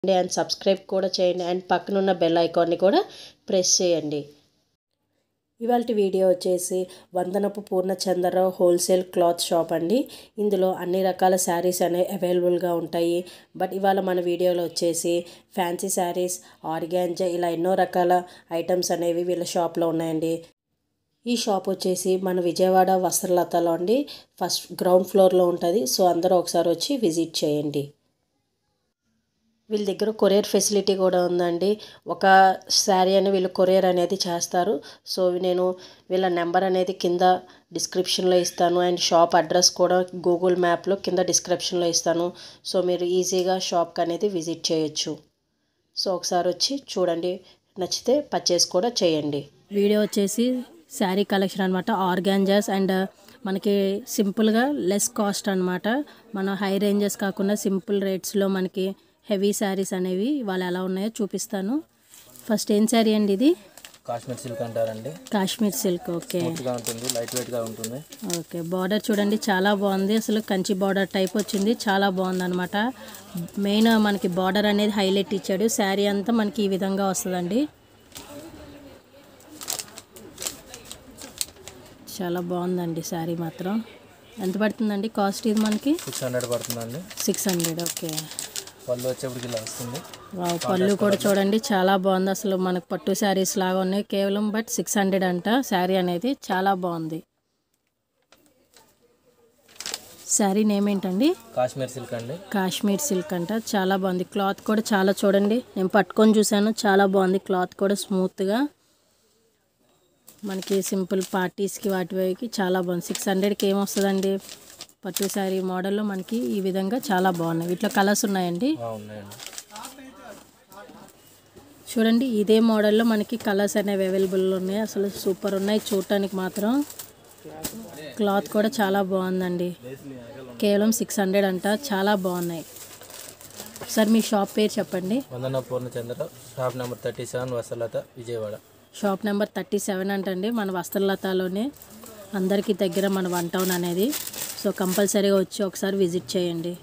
and subscribe కూడా చేయండి and పక్కనున్న బెల్ ఐకాన్ని కూడా ప్రెస్ చేయండి ఇవాళ వీడియో వచ్చేసి Vandanapu Purnachandrarao wholesale cloth shop అండి ఇందులో అన్ని రకాల శారీస్ అనేవి అవైలబుల్గా ఉంటాయి బట్ ఇవాళ మన వీడియోలో వచ్చేసి ఫ్యాన్సీ శారీస్ ఆర్గాంజా ఇలా ఎన్నో రకాల ఐటమ్స్ అనేవి వీళ్ళ షాప్లో ఉన్నాయండి ఈ షాప్ వచ్చేసి మన విజయవాడ వస్త్రలతలో అండి ఫస్ట్ గ్రౌండ్ ఫ్లోర్లో ఉంటుంది సో అందరూ ఒకసారి వచ్చి విజిట్ చేయండి వీళ్ళ దగ్గర కొరియర్ ఫెసిలిటీ కూడా ఉందండి ఒక శారీ అని వీళ్ళు కొరియర్ అనేది చేస్తారు సో నేను వీళ్ళ నెంబర్ అనేది కింద డిస్క్రిప్షన్లో ఇస్తాను అండ్ షాప్ అడ్రస్ కూడా గూగుల్ మ్యాప్లో కింద డిస్క్రిప్షన్లో ఇస్తాను సో మీరు ఈజీగా షాప్కి అనేది విజిట్ చేయొచ్చు సో ఒకసారి వచ్చి చూడండి నచ్చితే పర్చేస్ కూడా చేయండి వీడియో వచ్చేసి శారీ కలెక్షన్ అనమాట ఆర్గాంజాస్ అండ్ మనకి సింపుల్గా లెస్ కాస్ట్ అనమాట మన హై రేంజెస్ కాకుండా సింపుల్ రేట్స్లో మనకి హెవీ శారీస్ అనేవి వాళ్ళు ఎలా ఉన్నాయో చూపిస్తాను ఫస్ట్ ఏం శారీ అండి ఇది కాశ్మీర్ సిల్క్ అంటారండి కాశ్మీర్ సిల్క్ ఓకే స్మూత్గా ఉంటుంది లైట్ వెయిట్గా ఉంటుంది ఓకే బార్డర్ చూడండి చాలా బాగుంది అసలు కంచి బార్డర్ టైప్ వచ్చింది చాలా బాగుంది అనమాట మెయిన్ మనకి బార్డర్ అనేది హైలైట్ ఇచ్చాడు శారీ అంతా మనకి ఈ విధంగా వస్తుందండి చాలా బాగుందండి శారీ మాత్రం ఎంత పడుతుందండి కాస్ట్ ఇది మనకి సిక్స్ హండ్రెడ్ పడుతుందండి సిక్స్ హండ్రెడ్ ఓకే పళ్ళు వచ్చేప్పటికి ఇలా వస్తుంది వావ్, పళ్ళు కూడా చూడండి చాలా బాగుంది అసలు మనకు పట్టు శారీస్ లాగా ఉన్నాయి కేవలం బట్ సిక్స్ హండ్రెడ్ అంట శారీ అనేది చాలా బాగుంది శారీ నేమ్ ఏంటండి కాశ్మీర్ సిల్క్ అండి కాశ్మీర్ సిల్క్ అంట చాలా బాగుంది క్లాత్ కూడా చాలా చూడండి నేను పట్టుకొని చూశాను చాలా బాగుంది క్లాత్ కూడా స్మూత్గా మనకి సింపుల్ పార్టీస్కి వాటి వైకి చాలా బాగుంది సిక్స్ హండ్రెడ్కి ఏమొస్తుందండి పట్టు శారీ మోడల్లో మనకి ఈ విధంగా చాలా బాగున్నాయి వీటిలో కలర్స్ ఉన్నాయండి ఆ, ఉన్నాయండి చూడండి ఇదే మోడల్లో మనకి కలర్స్ అనేవి అవైలబుల్ ఉన్నాయి అసలు సూపర్ ఉన్నాయి చూడటానికి మాత్రం క్లాత్ కూడా చాలా బాగుందండి కేవలం సిక్స్ హండ్రెడ్ అంట చాలా బాగున్నాయి సార్ మీ షాప్ పేరు చెప్పండి Vandana Purnachandra shop number thirty seven Vastralatha Vijayawada shop number thirty seven అంటండి మన వస్త్రలతలోనే అందరికీ దగ్గర మన వన్ టౌన్ అనేది సో కంపల్సరీగా వచ్చి ఒకసారి విజిట్ చేయండి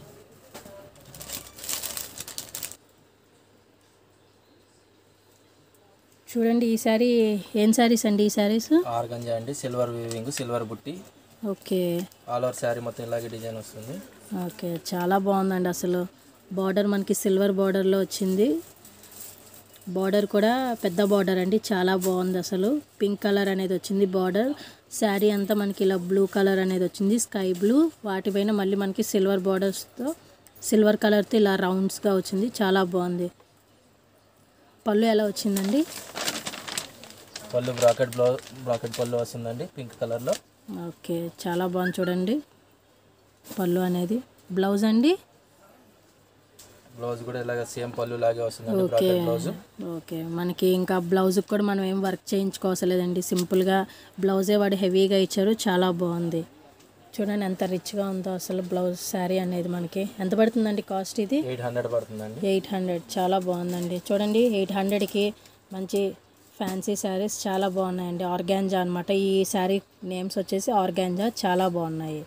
చూడండి ఈ సారీ ఏం శారీస్ అండి ఈ శారీస్ ఆర్గంజా అండి సిల్వర్ వీవింగ్ సిల్వర్ బుట్టి ఓకే ఆల్ ఓవర్ శారీ మొత్తం ఇలాగే డిజైన్ వస్తుంది ఓకే చాలా బాగుందండి అసలు బార్డర్ మనకి సిల్వర్ బార్డర్లో వచ్చింది బార్డర్ కూడా పెద్ద బార్డర్ అండి చాలా బాగుంది అసలు పింక్ కలర్ అనేది వచ్చింది బార్డర్ శారీ అంతా మనకి ఇలా బ్లూ కలర్ అనేది వచ్చింది స్కై బ్లూ వాటిపైన మళ్ళీ మనకి సిల్వర్ బార్డర్స్తో సిల్వర్ కలర్తో ఇలా రౌండ్స్గా వచ్చింది చాలా బాగుంది పళ్ళు ఎలా వచ్చిందండి పళ్ళు బ్రాకెట్ బ్లౌ బ్రాకెట్ పళ్ళు వస్తుందండి పింక్ కలర్లో ఓకే చాలా బాగుంది చూడండి పళ్ళు అనేది బ్లౌజ్ అండి బ్లౌజ్ కూడా ఇలాగ సేమ్ పళ్ళు లాగే వస్తుందండి ఓకే బ్రాకెట్ బ్లౌజ్ ఓకే మనకి ఇంకా బ్లౌజ్కి కూడా మనం ఏం వర్క్ చేయించుకోవసరం లేదండి సింపుల్గా బ్లౌజే వాడు హెవీగా ఇచ్చారు చాలా బాగుంది చూడండి ఎంత రిచ్గా ఉందో అసలు బ్లౌజ్ శారీ అనేది మనకి ఎంత పడుతుందండి కాస్ట్ ఇది ఎయిట్ హండ్రెడ్ పడుతుందండి ఎయిట్ హండ్రెడ్ చాలా బాగుందండి చూడండి ఎయిట్ హండ్రెడ్కి మంచి ఫ్యాన్సీ శారీస్ చాలా బాగున్నాయండి ఆర్గాంజా అనమాట ఈ శారీ నేమ్స్ వచ్చేసి ఆర్గాంజా చాలా బాగున్నాయి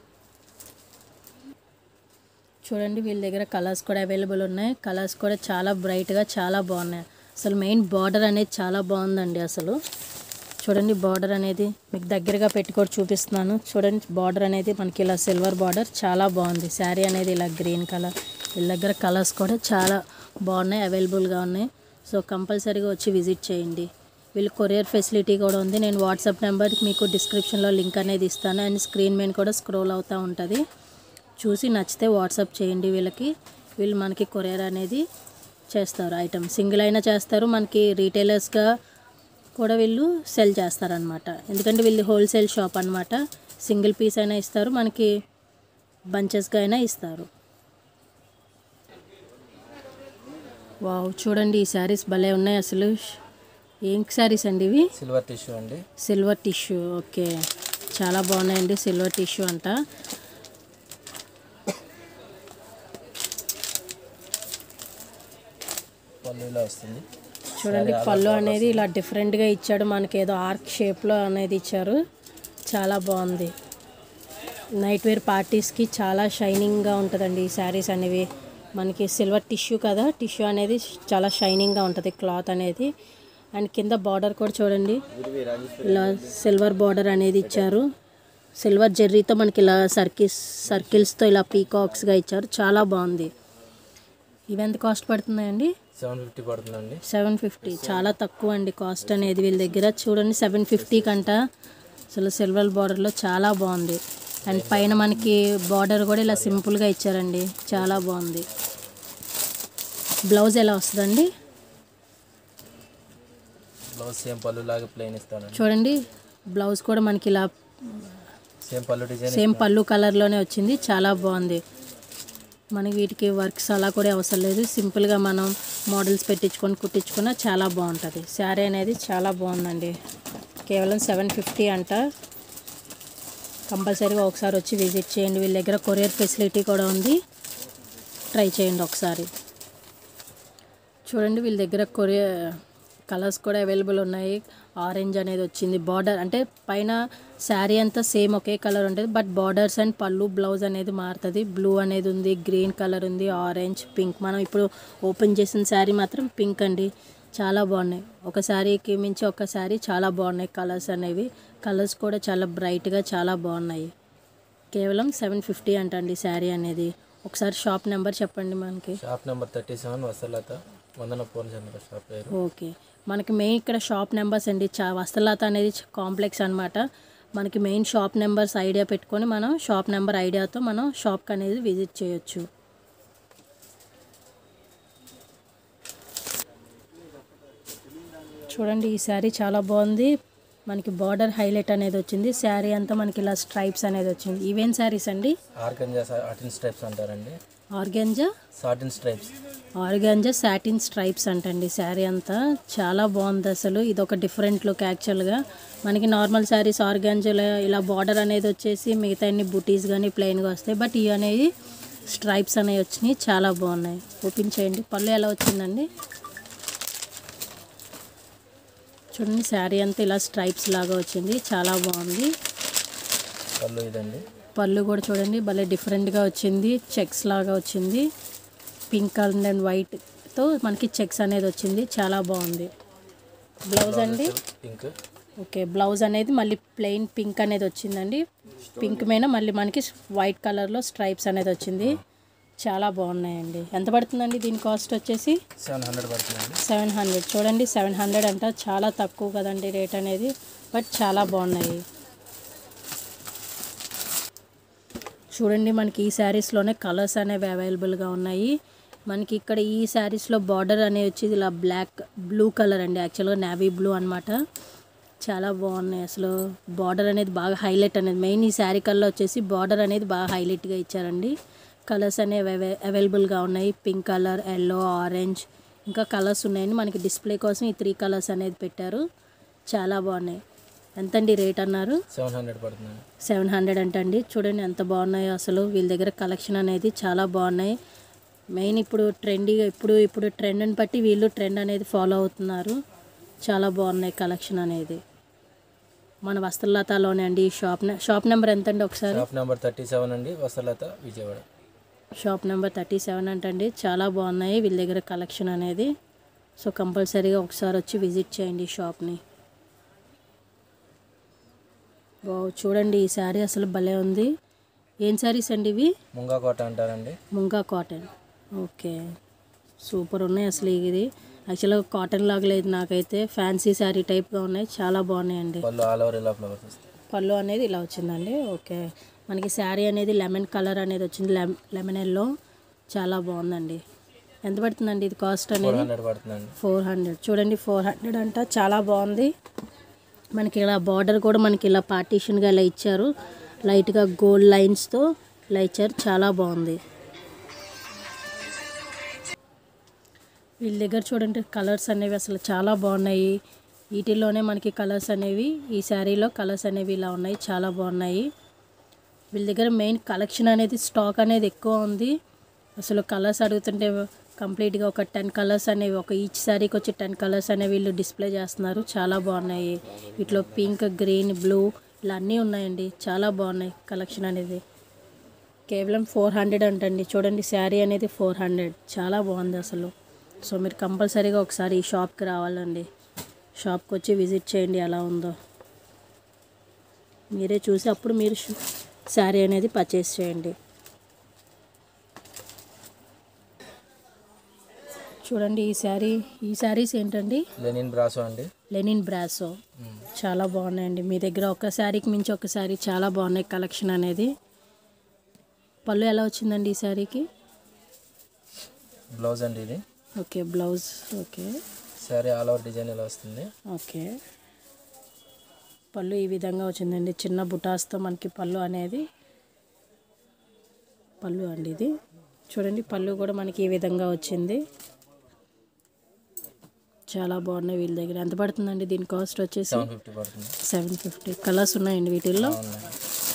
చూడండి వీళ్ళ దగ్గర కలర్స్ కూడా అవైలబుల్ ఉన్నాయి కలర్స్ కూడా చాలా బ్రైట్గా చాలా బాగున్నాయి అసలు మెయిన్ బార్డర్ అనేది చాలా బాగుందండి అసలు చూడండి బార్డర్ అనేది మీకు దగ్గరగా పెట్టి కూడా చూపిస్తున్నాను చూడండి బార్డర్ అనేది మనకి ఇలా సిల్వర్ బార్డర్ చాలా బాగుంది శారీ అనేది ఇలా గ్రీన్ కలర్ వీళ్ళ దగ్గర కలర్స్ కూడా చాలా బాగున్నాయి అవైలబుల్గా ఉన్నాయి సో కంపల్సరీగా వచ్చి విజిట్ చేయండి వీళ్ళు కొరియర్ ఫెసిలిటీ కూడా ఉంది నేను వాట్సాప్ నెంబర్ మీకు డిస్క్రిప్షన్లో లింక్ అనేది ఇస్తాను అండ్ స్క్రీన్ మీద కూడా స్క్రోల్ అవుతూ ఉంటుంది చూసి నచ్చితే వాట్సాప్ చేయండి వీళ్ళకి వీళ్ళు మనకి కొరియర్ అనేది చేస్తారు ఐటమ్ సింగిల్ అయినా చేస్తారు మనకి రీటైలర్స్గా కూడా వీళ్ళు సెల్ చేస్తారనమాట ఎందుకంటే వీళ్ళు హోల్సేల్ షాప్ అనమాట సింగిల్ పీస్ అయినా ఇస్తారు మనకి బంచెస్గా అయినా ఇస్తారు వావ్ చూడండి ఈ శారీస్ భలే ఉన్నాయి అసలు ఏం శారీస్ అండి ఇవి సిల్వర్ టిష్యూ అండి సిల్వర్ టిష్యూ ఓకే చాలా బాగున్నాయండి సిల్వర్ టిష్యూ అంట పళ్ళు ఇలా వస్తుంది చూడండి పళ్ళు అనేది ఇలా డిఫరెంట్గా ఇచ్చాడు మనకి ఏదో ఆర్క్ షేప్లో అనేది ఇచ్చారు చాలా బాగుంది నైట్ వేర్ పార్టీస్కి చాలా షైనింగ్గా ఉంటుందండి ఈ శారీస్ అనేవి మనకి సిల్వర్ టిష్యూ కదా టిష్యూ అనేది చాలా షైనింగ్గా ఉంటుంది క్లాత్ అనేది అండ్ కింద బార్డర్ కూడా చూడండి ఇలా సిల్వర్ బార్డర్ అనేది ఇచ్చారు సిల్వర్ జెర్రీతో మనకి ఇలా సర్కిల్స్ సర్కిల్స్తో ఇలా పీకాక్స్గా ఇచ్చారు చాలా బాగుంది ఇవి ఎంత కాస్ట్ పడుతున్నాయండి సెవెన్ ఫిఫ్టీ పడుతుందండి సెవెన్ ఫిఫ్టీ చాలా తక్కువ అండి కాస్ట్ అనేది వీళ్ళ దగ్గర చూడండి సెవెన్ ఫిఫ్టీ కంట అసలు సిల్వర్ బార్డర్లో చాలా బాగుంది అండ్ పైన మనకి బార్డర్ కూడా ఇలా సింపుల్గా ఇచ్చారండి చాలా బాగుంది బ్లౌజ్ ఎలా వస్తుందండి బ్లౌజ్ సేమ్ పళ్ళు లాగా ప్లెయిన్ ఇస్తానండి చూడండి బ్లౌజ్ కూడా మనకి ఇలా సేమ్ పళ్ళు డిజైన్ సేమ్ పళ్ళు కలర్లోనే వచ్చింది చాలా బాగుంది మనకి వీటికి వర్క్స్ అలా కూడా అవసరం లేదు సింపుల్గా మనం మోడల్స్ పెట్టించుకొని కుట్టించుకున్న చాలా బాగుంటుంది శారీ అనేది చాలా బాగుందండి కేవలం సెవెన్ ఫిఫ్టీ అంట కంపల్సరీగా ఒకసారి వచ్చి విజిట్ చేయండి వీళ్ళ దగ్గర కొరియర్ ఫెసిలిటీ కూడా ఉంది ట్రై చేయండి ఒకసారి చూడండి వీళ్ళ దగ్గర కొరియర్ కలర్స్ కూడా అవైలబుల్ ఉన్నాయి ఆరెంజ్ అనేది వచ్చింది బార్డర్ అంటే పైన శారీ అంతా సేమ్ ఒకే కలర్ ఉంటుంది బట్ బార్డర్స్ అండ్ పళ్ళు బ్లౌజ్ అనేది మారుతుంది బ్లూ అనేది ఉంది గ్రీన్ కలర్ ఉంది ఆరెంజ్ పింక్ మనం ఇప్పుడు ఓపెన్ చేసిన శారీ మాత్రం పింక్ అండి చాలా బాగున్నాయి ఒక శారీకి మించి ఒక శారీ చాలా బాగున్నాయి కలర్స్ అనేవి కలర్స్ కూడా చాలా బ్రైట్గా చాలా బాగున్నాయి కేవలం సెవెన్ ఫిఫ్టీ అంటండి శారీ అనేది ఒకసారి షాప్ నెంబర్ చెప్పండి మనకి shop number thirty seven Vastralatha Vandana Purnachandra shop పేరు ఓకే మనకి మెయిన్ ఇక్కడ షాప్ నెంబర్స్ అండి చా వస్త్రలత అనేది కాంప్లెక్స్ అన్నమాట మనకి మెయిన్ షాప్ నెంబర్స్ ఐడియా పెట్టుకొని మనం షాప్ నెంబర్ ఐడియాతో మనం షాప్కి అనేది విజిట్ చేయొచ్చు చూడండి ఈ శారీ చాలా బాగుంది మనకి బార్డర్ హైలైట్ అనేది వచ్చింది శారీ అంతా మనకి ఇలా స్ట్రైప్స్ అనేది వచ్చింది ఈవెన్ శారీస్ అండి ఆర్గంజా సాటిన్ స్ట్రైప్స్ అంటారండి organza satin stripes organza satin stripes అంటండి శారీ అంతా చాలా బాగుంది అసలు ఇది ఒక డిఫరెంట్ లుక్ యాక్చువల్గా మనకి నార్మల్ శారీస్ ఆర్గాంజాలో ఇలా బార్డర్ అనేది వచ్చేసి మిగతా అన్ని బుటీస్ కానీ ప్లెయిన్గా వస్తాయి బట్ ఇవి అనేది స్ట్రైప్స్ అనేవి వచ్చినాయి చాలా బాగున్నాయి ఓపెన్ చేయండి పళ్ళు ఎలా వచ్చిందండి చూడండి శారీ అంతా ఇలా స్ట్రైప్స్ లాగా వచ్చింది చాలా బాగుంది పళ్ళు ఇదండి పళ్ళు కూడా చూడండి భలే డిఫరెంట్గా వచ్చింది చెక్స్ లాగా వచ్చింది పింక్ కలర్ అండ్ వైట్తో మనకి చెక్స్ అనేది వచ్చింది చాలా బాగుంది బ్లౌజ్ అండి పింక్ ఓకే బ్లౌజ్ అనేది మళ్ళీ ప్లెయిన్ పింక్ అనేది వచ్చిందండి పింక్ మీద మళ్ళీ మనకి వైట్ కలర్లో స్ట్రైప్స్ అనేది వచ్చింది చాలా బాగున్నాయండి ఎంత పడుతుందండి దీని కాస్ట్ వచ్చేసి సెవెన్ హండ్రెడ్ పడుతుందండి సెవెన్ హండ్రెడ్ చూడండి సెవెన్ హండ్రెడ్ అంట చాలా తక్కువ కదండి రేట్ అనేది బట్ చాలా బాగున్నాయి చూడండి మనకి ఈ శారీస్లోనే కలర్స్ అనేవి అవైలబుల్గా ఉన్నాయి మనకి ఇక్కడ ఈ శారీస్లో బార్డర్ అనేది వచ్చి ఇలా బ్లాక్ బ్లూ కలర్ అండి యాక్చువల్గా నావీ బ్లూ అన్నమాట చాలా బాగున్నాయి అసలు బార్డర్ అనేది బాగా హైలైట్ అనేది మెయిన్ ఈ శారీ కలర్ వచ్చేసి బార్డర్ అనేది బాగా హైలైట్గా ఇచ్చారండి కలర్స్ అనేవి అవై అవైలబుల్గా ఉన్నాయి పింక్ కలర్ ఎల్లో ఆరెంజ్ ఇంకా కలర్స్ ఉన్నాయండి మనకి డిస్ప్లే కోసం ఈ త్రీ కలర్స్ అనేది పెట్టారు చాలా బాగున్నాయి ఎంతండి రేట్ అన్నారు సెవెన్ హండ్రెడ్ పడుతుందండి సెవెన్ హండ్రెడ్ అంటండి చూడండి ఎంత బాగున్నాయో అసలు వీళ్ళ దగ్గర కలెక్షన్ అనేది చాలా బాగున్నాయి మెయిన్ ఇప్పుడు ట్రెండీగా ఇప్పుడు ఇప్పుడు ట్రెండ్ని బట్టి వీళ్ళు ట్రెండ్ అనేది ఫాలో అవుతున్నారు చాలా బాగున్నాయి కలెక్షన్ అనేది మన వస్త్రలతలోనే అండి ఈ షాప్ నె- షాప్ నెంబర్ ఎంత అండి ఒకసారి షాప్ నెంబర్ థర్టీ సెవెన్ అండి Vastralatha Vijayawada shop number thirty seven అంటండి చాలా బాగున్నాయి వీళ్ళ దగ్గర కలెక్షన్ అనేది సో కంపల్సరీగా ఒకసారి వచ్చి విజిట్ చేయండి ఈ షాప్ని బావ్ చూడండి ఈ శారీ అసలు భలే ఉంది ఏం శారీస్ అండి ఇవి ముంగా కోట అంటారండి ముంగా కాటన్ ఓకే సూపర్ ఉన్నాయి అసలు ఇది యాక్చువల్గా కాటన్ లాగా లేదు నాకైతే ఫ్యాన్సీ శారీ టైప్గా ఉన్నాయి చాలా బాగున్నాయండి పళ్ళు ఆల్ ఓవర్ ఇలా ఫ్లవర్స్ వస్తాయి పళ్ళు అనేది ఇలా వచ్చిందండి ఓకే మనకి శారీ అనేది లెమన్ కలర్ అనేది వచ్చింది లెమ్ లెమన్ ఎల్లో చాలా బాగుందండి ఎంత పడుతుందండి ఇది కాస్ట్ ఫోర్ అనేది హండ్రెడ్ పడుతుందండి ఫోర్ హండ్రెడ్ చూడండి ఫోర్ హండ్రెడ్ అంట చాలా బాగుంది మనకి ఇలా బార్డర్ కూడా మనకి ఇలా పార్టీషన్గా ఇలా ఇచ్చారు లైట్గా గోల్డ్ లైన్స్తో ఇలా ఇచ్చారు చాలా బాగుంది వీళ్ళ దగ్గర చూడండి కలర్స్ అనేవి అసలు చాలా బాగున్నాయి వీటిల్లోనే మనకి కలర్స్ అనేవి ఈ శారీలో కలర్స్ అనేవి ఇలా ఉన్నాయి చాలా బాగున్నాయి వీళ్ళ దగ్గర మెయిన్ కలెక్షన్ అనేది స్టాక్ అనేది ఎక్కువ ఉంది అసలు కలర్స్ అడుగుతుంటే కంప్లీట్గా ఒక టెన్ కలర్స్ అనేవి ఒక ఈచ్ శారీకి వచ్చి టెన్ కలర్స్ అనేవి వీళ్ళు డిస్ప్లే చేస్తున్నారు చాలా బాగున్నాయి వీటిలో పింక్ గ్రీన్ బ్లూ ఇలా అన్నీ ఉన్నాయండి చాలా బాగున్నాయి కలెక్షన్ అనేది కేవలం ఫోర్ హండ్రెడ్ అంటండి చూడండి శారీ అనేది ఫోర్ హండ్రెడ్ చాలా బాగుంది అసలు సో మీరు కంపల్సరీగా ఒకసారి ఈ షాప్కి రావాలండి షాప్కి వచ్చి విజిట్ చేయండి ఎలా ఉందో మీరే చూసి అప్పుడు మీరు శారీ అనేది పర్చేస్ చేయండి చూడండి ఈ శారీ ఈ శారీస్ ఏంటండి లెనిన్ బ్రాసో అండి లెనిన్ బ్రాసో చాలా బాగున్నాయండి మీ దగ్గర ఒక శారీకి మించి ఒక శారీ చాలా బాగున్నాయి కలెక్షన్ అనేది పళ్ళు ఎలా వచ్చిందండి ఈ శారీకి బ్లౌజ్ అండి ఇది okay blouse okay sari all over design ఇలా వస్తుంది ఓకే పళ్ళు ఈ విధంగా వచ్చిందండి చిన్న బుటాస్తో మనకి పళ్ళు అనేది పళ్ళు అండి ఇది చూడండి పళ్ళు కూడా మనకి ఈ విధంగా వచ్చింది చాలా బాగున్నాయి వీళ్ళ దగ్గర ఎంత పడుతుందండి దీని కాస్ట్ వచ్చేసి సెవెన్ ఫిఫ్టీ పడుతుంది సెవెన్ ఫిఫ్టీ కలర్స్ ఉన్నాయండి వీటిల్లో అవునండి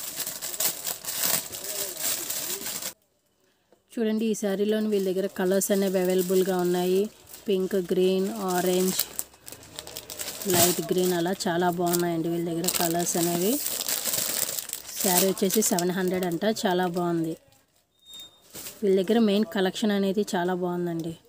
చూడండి ఈ శారీలోని వీళ్ళ దగ్గర కలర్స్ అనేవి అవైలబుల్గా ఉన్నాయి pink green orange light green అలా చాలా బాగున్నాయండి వీళ్ళ దగ్గర కలర్స్ అనేవి శారీ వచ్చేసి సెవెన్ హండ్రెడ్ అంట చాలా బాగుంది వీళ్ళ దగ్గర మెయిన్ కలెక్షన్ అనేది చాలా బాగుందండి